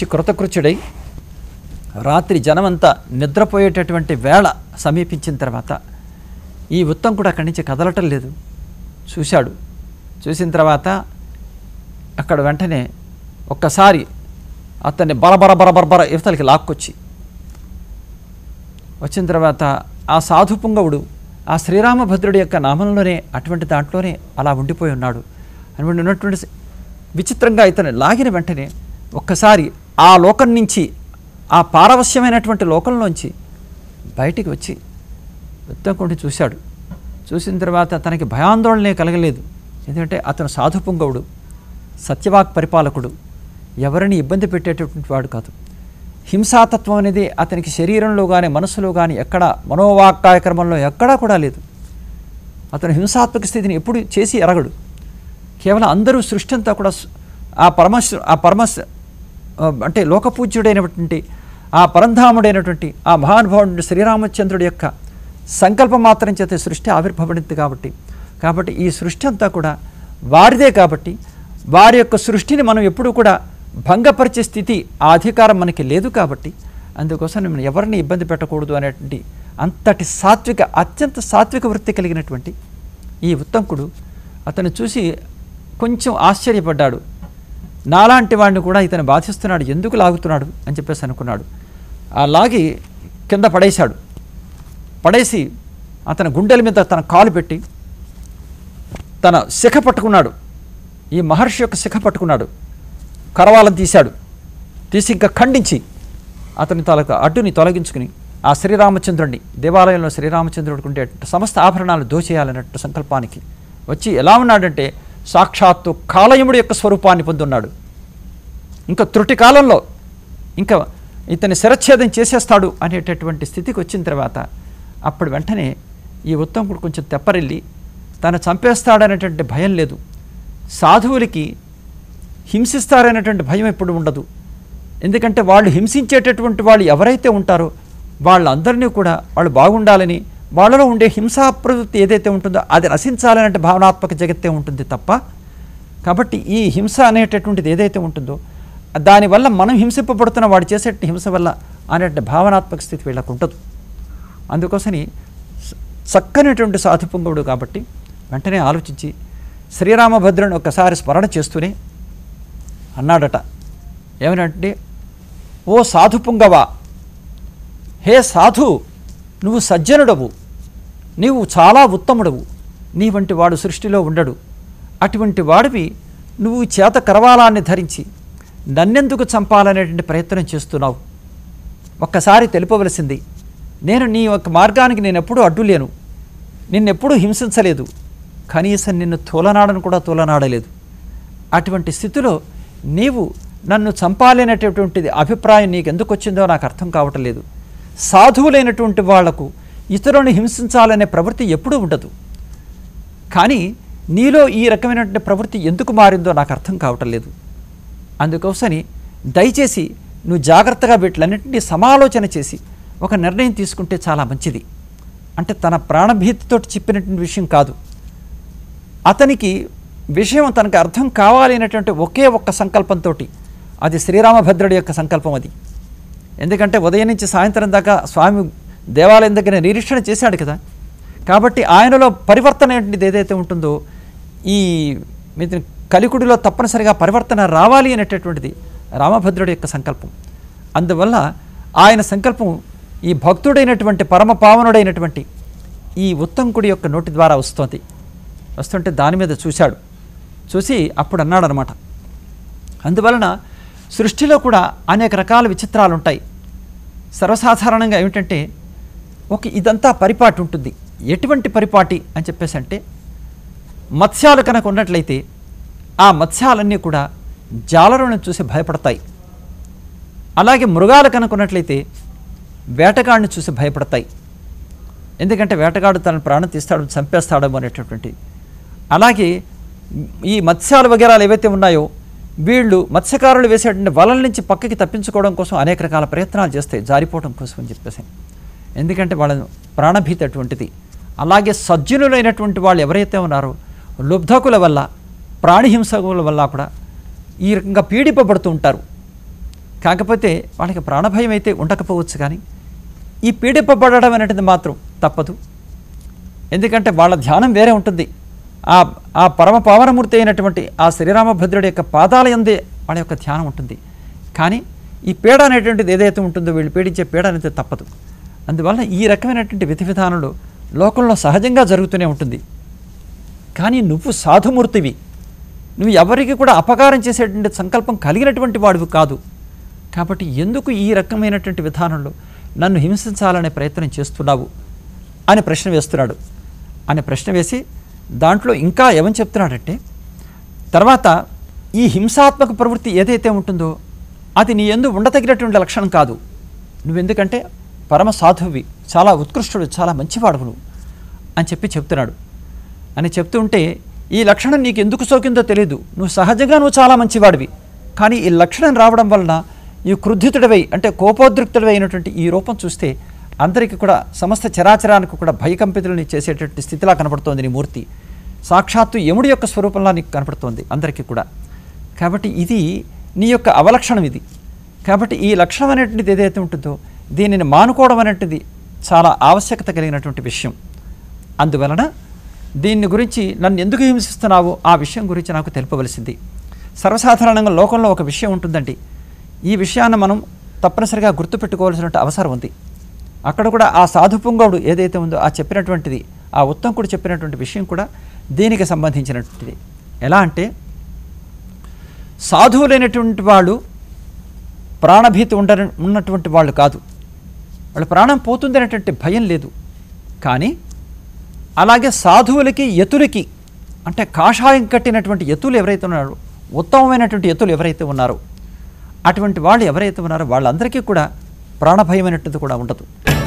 వచ్చి కృతకృత్యుడై రాత్రి జనమంతా నిద్రపోయేటటువంటి వేళ సమీపించిన తర్వాత ఈ ఉత్తం కూడా అక్కడి నుంచి కదలటం లేదు చూశాడు చూసిన తర్వాత అక్కడ వెంటనే ఒక్కసారి అతన్ని బరబర బరబర బర యువతలకి లాక్కొచ్చి వచ్చిన తర్వాత ఆ సాధు పుంగవుడు ఆ శ్రీరామభద్రుడి యొక్క నామంలోనే అటువంటి దాంట్లోనే అలా ఉండిపోయి ఉన్నాడు అని ఉన్నటువంటి స- విచిత్రంగా ఇతను లాగిన వెంటనే ఒక్కసారి ఆ లోకం నుంచి ఆ పారవశ్యమైనటువంటి లోకంలోంచి బయటికి వచ్చి ఉత్తముడిని చూశాడు చూసిన తర్వాత తనకి భయాందోళనే కలగలేదు ఎందుకంటే అతను సాధు పుంగవుడు సత్యవాక్ పరిపాలకుడు ఎవరిని ఇబ్బంది పెట్టేటటువంటి వాడు కాదు హింసాతత్వం అనేది అతనికి శరీరంలో కానీ మనసులో కానీ ఎక్కడ మనోవాక్కాయక్రమంలో ఎక్కడా కూడా లేదు అతను హింసాత్మక స్థితిని ఎప్పుడు చేసి ఎరగడు కేవలం అందరూ సృష్టి అంతా కూడా స్- ఆ పరమశ ఆ పరమశ ఆ, అంటే లోకపూజ్యుడైనటువంటి ఆ పరంధాముడైనటువంటి ఆ మహానుభావుడు శ్రీరామచంద్రుడి యొక్క సంకల్పం మాత్రం చేత సృష్టి ఆవిర్భవించింది కాబట్టి కాబట్టి ఈ సృష్టి అంతా కూడా వారిదే కాబట్టి వారి యొక్క సృష్టిని మనం ఎప్పుడూ కూడా భంగపరిచే స్థితి ఆ అధికారం మనకి లేదు కాబట్టి అందుకోసం మనం ఎవరిని ఇబ్బంది పెట్టకూడదు అనేటువంటి అంతటి సాత్విక అత్యంత సాత్విక వృత్తి కలిగినటువంటి ఈ ఉత్తంకుడు అతను చూసి కొంచెం ఆశ్చర్యపడ్డాడు నాలాంటి వాడిని కూడా ఇతను బాధిస్తున్నాడు ఎందుకు లాగుతున్నాడు అని చెప్పేసి అనుకున్నాడు ఆ లాగి కింద పడేశాడు పడేసి అతని గుండెల మీద తన కాలు పెట్టి తన శిఖ పట్టుకున్నాడు ఈ మహర్షి యొక్క శిఖ పట్టుకున్నాడు కరవాలం తీశాడు తీసి ఇంకా ఖండించి అతని తలకు అడ్డుని తొలగించుకుని ఆ శ్రీరామచంద్రుడిని దేవాలయంలో శ్రీరామచంద్రుడికి ఉండే సమస్త ఆభరణాలు దోచేయాలన్నట్టు సంకల్పానికి వచ్చి ఎలా ఉన్నాడంటే సాక్షాత్తు కాలయముడి యొక్క స్వరూపాన్ని పొందున్నాడు ఇంకా త్రుటి కాలంలో ఇంకా ఇతని శిరచ్ఛేదం చేసేస్తాడు అనేటటువంటి స్థితికి వచ్చిన తర్వాత అప్పుడు వెంటనే ఈ ఉత్తముడు కొంచెం తెప్పరిల్లి తను చంపేస్తాడనేటువంటి భయం లేదు సాధువులకి హింసిస్తారనేటువంటి భయం ఎప్పుడు ఉండదు ఎందుకంటే వాళ్ళు హింసించేటటువంటి వాళ్ళు ఎవరైతే ఉంటారో వాళ్ళందరినీ కూడా వాళ్ళు బాగుండాలని వాళ్ళలో ఉండే హింసా ప్రవృత్తి ఏదైతే ఉంటుందో అది నశించాలనే భావనాత్మక జగత్తే ఉంటుంది తప్ప కాబట్టి ఈ హింస అనేటటువంటిది ఏదైతే ఉంటుందో దానివల్ల మనం హింసింపబడుతున్న వాడు చేసే హింస వల్ల అనే భావనాత్మక స్థితి వీళ్ళకు ఉండదు అందుకోసని స- చక్కనటువంటి సాధుపుంగవుడు కాబట్టి వెంటనే ఆలోచించి శ్రీరామభద్రుని ఒక్కసారి స్మరణ చేస్తూనే అన్నాడట ఏమనంటే ఓ సాధుపుంగవా హే సాధు నువ్వు సజ్జనుడవు నీవు చాలా ఉత్తముడవు నీ వంటి వాడు సృష్టిలో ఉండడు అటువంటి వాడివి నువ్వు చేత కరవాలాన్ని ధరించి నన్నెందుకు చంపాలనేటువంటి ప్రయత్నం చేస్తున్నావు ఒక్కసారి తెలుపవలసింది నేను నీ యొక్క మార్గానికి నేను ఎప్పుడూ అడ్డులేను నిన్నెప్పుడూ హింసించలేదు కనీసం నిన్ను తూలనాడను కూడా తూలనాడలేదు అటువంటి స్థితిలో నీవు నన్ను చంపాలనేటటువంటిది అభిప్రాయం నీకు ఎందుకు వచ్చిందో నాకు అర్థం కావటం లేదు సాధువులైనటువంటి వాళ్లకు ఇతరులను హింసించాలనే ప్రవృత్తి ఎప్పుడూ ఉండదు కానీ నీలో ఈ రకమైనటువంటి ప్రవృత్తి ఎందుకు మారిందో నాకు అర్థం కావటం లేదు అందుకోసని దయచేసి నువ్వు జాగ్రత్తగా వీటిలన్నింటినీ సమాలోచన చేసి ఒక నిర్ణయం తీసుకుంటే చాలా మంచిది అంటే తన ప్రాణభీతితో చెప్పినటువంటి విషయం కాదు అతనికి విషయం తనకు అర్థం కావాలి అనేటువంటి ఒకే ఒక్క సంకల్పంతో అది శ్రీరామభద్రుడి యొక్క సంకల్పం అది ఎందుకంటే ఉదయం నుంచి సాయంత్రం దాకా స్వామి దేవాలయం దగ్గర నిరీక్షణ చేశాడు కదా కాబట్టి ఆయనలో పరివర్తన అనేటువంటిది ఏదైతే ఉంటుందో ఈ మిగతా కలికుడిలో తప్పనిసరిగా పరివర్తన రావాలి అనేటటువంటిది రామభద్రుడి యొక్క సంకల్పం అందువల్ల ఆయన సంకల్పం ఈ భక్తుడైనటువంటి పరమ పావనుడైనటువంటి ఈ ఉత్తంకుడి యొక్క నోటి ద్వారా వస్తోంది వస్తుంటే దాని మీద చూశాడు చూసి అప్పుడు అన్నాడనమాట అందువలన సృష్టిలో కూడా అనేక రకాల విచిత్రాలు ఉంటాయి సర్వసాధారణంగా ఏమిటంటే ఒక ఇదంతా పరిపాటి ఉంటుంది ఎటువంటి పరిపాటి అని చెప్పేసి అంటే మత్స్యాలు కనుక ఉన్నట్లయితే ఆ మత్స్యాలన్నీ కూడా జాలరులను చూసి భయపడతాయి అలాగే మృగాలు కనుక ఉన్నట్లయితే వేటగాడిని చూసి భయపడతాయి ఎందుకంటే వేటగాడు తన ప్రాణం తీస్తాడు చంపేస్తాడేమో అనేటటువంటి అలాగే ఈ మత్స్యాలు వగేరాలు ఏవైతే ఉన్నాయో వీళ్ళు మత్స్యకారులు వేసేటువంటి వలల నుంచి పక్కకి తప్పించుకోవడం కోసం అనేక రకాల ప్రయత్నాలు చేస్తాయి జారిపోవడం కోసం అని చెప్పేసి ఎందుకంటే వాళ్ళ ప్రాణభీతి అటువంటిది అలాగే సజ్జనులైనటువంటి వాళ్ళు ఎవరైతే ఉన్నారో లుబ్ధకుల వల్ల ప్రాణిహింసకుల వల్ల కూడా ఈ రకంగా పీడింపబడుతూ ఉంటారు కాకపోతే వాళ్ళకి ప్రాణభయం అయితే ఉండకపోవచ్చు కానీ ఈ పీడింపబడడం అనేటిది మాత్రం తప్పదు ఎందుకంటే వాళ్ళ ధ్యానం వేరే ఉంటుంది ఆ ఆ పరమ పావనమూర్తి అయినటువంటి ఆ శ్రీరామభద్రుడి యొక్క పాదాల యందే వాళ్ళ యొక్క ధ్యానం ఉంటుంది కానీ ఈ పీడ అనేటువంటిది ఏదైతే ఉంటుందో వీళ్ళు పీడించే పీడ అనేది తప్పదు అందువల్ల ఈ రకమైనటువంటి విధి విధానాలు లోకంలో సహజంగా జరుగుతూనే ఉంటుంది కానీ నువ్వు సాధుమూర్తివి నువ్వు ఎవరికి కూడా అపకారం చేసేటువంటి సంకల్పం కలిగినటువంటి వాడివి కాదు కాబట్టి ఎందుకు ఈ రకమైనటువంటి విధానంలో నన్ను హింసించాలనే ప్రయత్నం చేస్తున్నావు అని ప్రశ్న వేస్తున్నాడు అని ప్రశ్న వేసి దాంట్లో ఇంకా ఏమని చెప్తున్నాడంటే తర్వాత ఈ హింసాత్మక ప్రవృత్తి ఏదైతే ఉంటుందో అది నీ ఎందు ఉండతగినటువంటి లక్షణం కాదు నువ్వెందుకంటే పరమ సాధువి చాలా ఉత్కృష్టుడు చాలా మంచివాడు నువ్వు అని చెప్పి చెప్తున్నాడు అని చెప్తూ ఉంటే ఈ లక్షణం నీకు ఎందుకు సోకిందో తెలియదు నువ్వు సహజంగా నువ్వు చాలా మంచివాడివి కానీ ఈ లక్షణం రావడం వలన ఈ క్రుద్ధితుడివై అంటే కోపోద్రిక్తుడివై అయినటువంటి ఈ రూపం చూస్తే అందరికీ కూడా సమస్త చరాచరానికి కూడా భయకంపితులని చేసేటటువంటి స్థితిలా కనపడుతోంది నీ మూర్తి సాక్షాత్తు యముడి యొక్క స్వరూపంలా నీకు కనపడుతోంది అందరికీ కూడా కాబట్టి ఇది నీ యొక్క అవలక్షణం ఇది కాబట్టి ఈ లక్షణం అనేటువంటిది ఏదైతే ఉంటుందో దీనిని మానుకోవడం అనేటువంటిది చాలా ఆవశ్యకత కలిగినటువంటి విషయం అందువలన దీన్ని గురించి నన్ను ఎందుకు హింసిస్తున్నావో ఆ విషయం గురించి నాకు తెలుపవలసింది సర్వసాధారణంగా లోకంలో ఒక విషయం ఉంటుందండి ఈ విషయాన్ని మనం తప్పనిసరిగా గుర్తుపెట్టుకోవాల్సిన అవసరం ఉంది అక్కడ కూడా ఆ సాధుపుంగవుడు ఏదైతే ఉందో ఆ చెప్పినటువంటిది ఆ ఉత్తంకుడు చెప్పినటువంటి విషయం కూడా దీనికి సంబంధించినటువంటిది ఎలా అంటే సాధువులైనటువంటి వాళ్ళు ప్రాణభీతి ఉండ ఉన్నటువంటి వాళ్ళు కాదు వాళ్ళ ప్రాణం పోతుంది అనేటువంటి భయం లేదు కానీ అలాగే సాధువులకి యతులకి అంటే కాషాయం కట్టినటువంటి యతులు ఎవరైతే ఉన్నారో ఉత్తమమైనటువంటి యతులు ఎవరైతే ఉన్నారో అటువంటి వాళ్ళు ఎవరైతే ఉన్నారో వాళ్ళందరికీ కూడా ప్రాణభయం అనేటువంటిది కూడా ఉండదు